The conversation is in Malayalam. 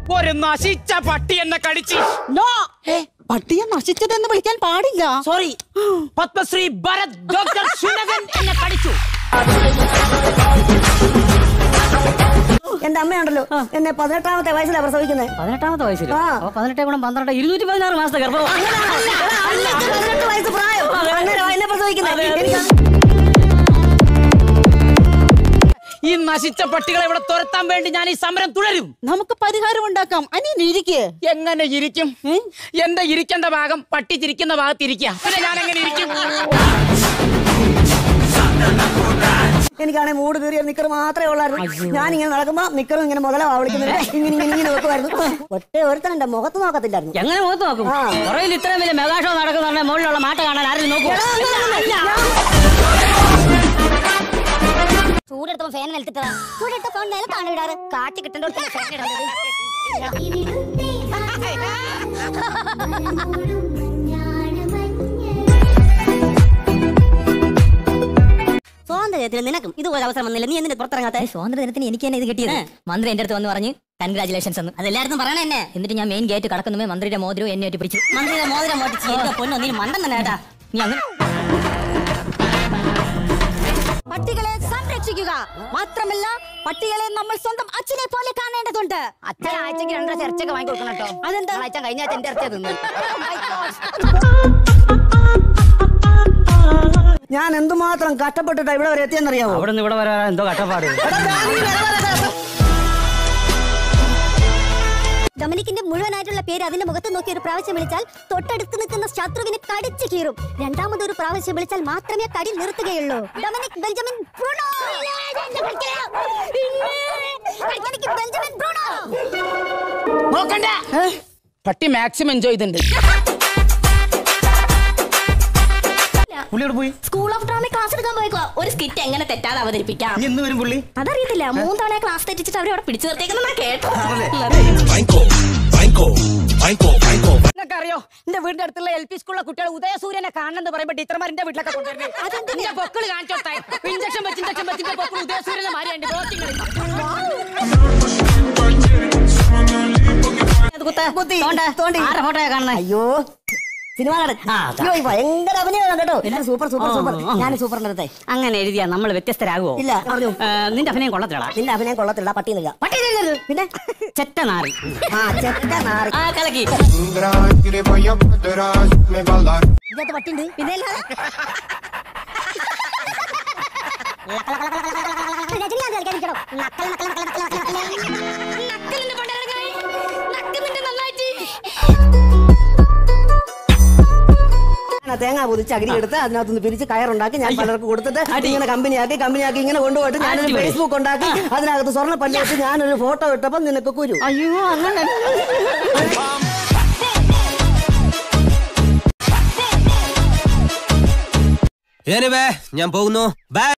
ഒരു നശിച്ച പട്ടി എന്നെ കടിച്ച് നോ പട്ടിയെ നശിച്ചതെന്ന് വിളിക്കാൻ പാടില്ല സോറി പത്മശ്രീ ഭരത് ഡോക്ടർ സുനകൻ എന്നെ കടിച്ചു എന്റെ അമ്മയുണ്ടല്ലോ എന്നെ പതിനെട്ടാമത്തെ വയസ്സിലാണ് പ്രസവിക്കുന്നത് പതിനെട്ടാമത്തെ വയസ്സിൽ ആ. അപ്പൊ പതിനെട്ടേ കൂടെ പന്ത്രണ്ട് ഇരുന്നൂറ്റി പതിനാറ് മാസത്തെ ഗർഭം പതിനെട്ട് വയസ്സ് പ്രായം അങ്ങനെ എന്നെ പ്രസവിക്കുന്നത് എനിക്ക് ഈ നശിച്ച പട്ടികളെ ഇവിടെ തുരത്താൻ വേണ്ടി ഞാൻ ഈ സമരം തുടരും നമുക്ക് പരിഹാരം ഉണ്ടാക്കാം അനിയൻ ഇരിക്കേ എങ്ങനെ ഇരിക്കും എന്റെ ഇരിക്കേണ്ട ഭാഗം പട്ടി ചിരിക്കുന്ന ഭാഗത്ത് ഇരിക്കുക പിന്നെ ഞാൻ എങ്ങനെ ഇരിക്കും എനിക്കാണെങ്കിൽ മൂട് കീറിയ നിക്കർ മാത്രമേ ഉള്ളായിരുന്നു ഞാൻ ഇങ്ങനെ നടക്കുമ്പോ നിക്കറും ഇങ്ങനെ മുതലാ വിളിക്കുന്നത് ഇങ്ങനെ ഇങ്ങനെ ഇങ്ങനെ വെക്കുമായിരുന്നു ഒറ്റ ഒരുത്തൻ എന്റെ മുഖത്ത് നോക്കത്തില്ലായിരുന്നു എങ്ങനെ മുഖത്ത് നോക്കും ആ. പുറയിൽ ഇത്രയും വലിയ മെഗാഷോ നടക്കുന്ന മുകളിലുള്ള മാട്ട കാണാൻ ആരും നോക്കൂ ചൂടെടുത്തപ്പോ ഫാൻ നിലത്തിട്ടതാ ചൂടെടുത്ത ഫോൺ നിലത്താണ് ഇടാറ് കാറ്റ് കിട്ടേണ്ട ഫാൻ സ്വാതന്ത്ര്യത്തിന് നിനക്കും ഇതുപോലെ അവസരം വന്നില്ല നീ എന്തിനാ പുറത്തിറങ്ങാത്ത സ്വാതന്ത്ര്യ ദിനത്തിന് എനിക്ക് തന്നെ ഇത് കിട്ടിയത് മന്ത്രി എന്റെ അടുത്ത് വന്ന് പറഞ്ഞ് കൺഗ്രാചുലേഷൻസ് എന്ന് അതെല്ലായിടത്തും പറയണ എന്നെ എന്നിട്ട് ഞാൻ മെയിൻ ഗേറ്റ് കടക്കുന്നുമേ മന്ത്രിയുടെ മോതിരം എന്നെ ആയിട്ട് പിടിച്ചു മന്ത്രിയുടെ മോതിരം മോട്ടിച്ച് എന്റെ പൊന്നോ നീ മണ്ടൻ തന്നെ കേട്ടാ നീ അങ്ങനെ പട്ടികളെ സംരക്ഷിക്കുക മാത്രമല്ല പട്ടികളെ നമ്മൾ സ്വന്തം അച്ഛനെ പോലെ കാണേണ്ടതുണ്ട് അച്ഛൻ ആഴ്ചക്ക് രണ്ടര ചർച്ചയൊക്കെ വാങ്ങി കൊടുക്കണം കേട്ടോ അതെന്താ അച്ഛൻ കഴിഞ്ഞ ആഴ്ച എന്റെ ഇറച്ചിയ തിന്നു ഞാൻ എന്തുമാത്രം കഷ്ടപ്പെട്ടിട്ടാ ഇവിടെ വരെ എത്തിയെന്നറിയാവോ അവിടെ നിന്ന് ഇവിടെ വരാൻ എന്തോ കഷ്ടപ്പാട് ഡൊമിനിക്കിന്റെ മുഴുവനായിട്ടുള്ള പേര് അതിന്റെ മുഖത്ത് നോക്കി ഒരു പ്രാവശ്യം വിളിച്ചാൽ തൊട്ടടുത്ത് നിൽക്കുന്ന ശത്രുവിനെ കടിച്ചു കീറും രണ്ടാമതൊരു പ്രാവശ്യം വിളിച്ചാൽ മാത്രമേ കടി നിർത്തുകയുള്ളൂ Dominic Benjamin Bruno Dominic Benjamin Bruno നോക്കണ്ട പട്ടി മാക്സിമം എൻജോയ് ചെയ്തിട്ടുണ്ട് പുള്ളിയോട് പോയി സ്കൂൾ ഓഫ് ഡ്രാമ ക്ലാസ് എടുക്കാൻ പോയേക്കോ ഒരു സ്കിറ്റ് എങ്ങനെ തെറ്റാതെ അവതരിപ്പിക്കാം ഇനി എന്ന് വരും പുള്ളി അതറിയത്തില്ല മൂന്ന് തവണ ക്ലാസ് തെറ്റിച്ചിട്ട് അവരെ അവിടെ പിടിച്ചു നിർത്തേക്കുന്ന കേട്ടോ നിങ്ങൾക്കറിയോ എന്റെ വീടിന്റെ അടുത്തുള്ള എൽ പി സ്കൂളിലെ കുട്ടികൾ ഉദയസൂര്യനെ കാണണമെന്ന് പറയുമ്പോ ടീച്ചർമാർ എന്റെ വീട്ടിലൊക്കെ കൊണ്ടുവരുന്നത് എന്റെ പൊക്കിള് കാണിച്ചോട്ടെ ഇഞ്ചക്ഷൻ വെച്ച് ഇഞ്ചക്ഷൻ വെച്ച് എന്റെ പൊക്കിൾ ഉദയസൂര്യനെ മാറിയുണ്ട് കുത്തി. തോണ്ട തോണ്ടി. ആരുടെ ഫോട്ടോയാ കാണുന്നത് അയ്യോ സിനിമ നടൻ അയ്യോ ഈ ഭയങ്കര അഭിനയമാണ് കേട്ടോ സൂപ്പർ സൂപ്പർ സൂപ്പർ ഞാൻ സൂപ്പറിന്റെ അടുത്തേ അങ്ങനെ എഴുതിയാ നമ്മൾ വ്യത്യസ്തരാകുവോ ഇല്ല പറഞ്ഞു ഏ, നിന്റെ അഭിനയം കൊള്ളത്തിലടാ നിന്റെ അഭിനയം കൊള്ളത്തില്ല പട്ടി നില്ല പട്ടി തിന്നരുത്. പിന്നെ ചെറ്റ നാറി ആ ചെറ്റ നാറി ആ കലക്കി Grande voy a atrás, me va a dar. ഇതിനകത്ത് പട്ടിണ്ട് പിന്നെ അല്ലാതെ രജനികാന്ത് കളിക്കാനിരിക്കണോ നക്കൽ നക്കൽ നക്കൽ നക്കൽ നക്കൽ നക്കൽ നക്കലിന്റെ പണ്ടകളായി നക്കുന്നുണ്ട് നന്നായിട്ട് ഞാൻ തേങ്ങ പൊതിച്ച് അകിരി എടുത്ത് അതിനകത്തുനിന്ന് പിരിച്ച് കയറുണ്ടാക്കി ഞാൻ പലർക്ക് കൊടുത്തിട്ട് ഇങ്ങനെ കമ്പനിയാക്കി കമ്പനിയാക്കി ഇങ്ങനെ കൊണ്ടുപോയിട്ട് ഞാനൊരു അടിപൊളി. ഫേസ്ബുക്ക് ഉണ്ടാക്കി അതിനകത്ത് സ്വർണ്ണ പല്ല് വെച്ച് ഞാനൊരു ഫോട്ടോ ഇട്ടപ്പോൾ നിനക്ക് കുരു അയ്യോ അങ്ങനെ ഞാൻ പോകുന്നു ബൈ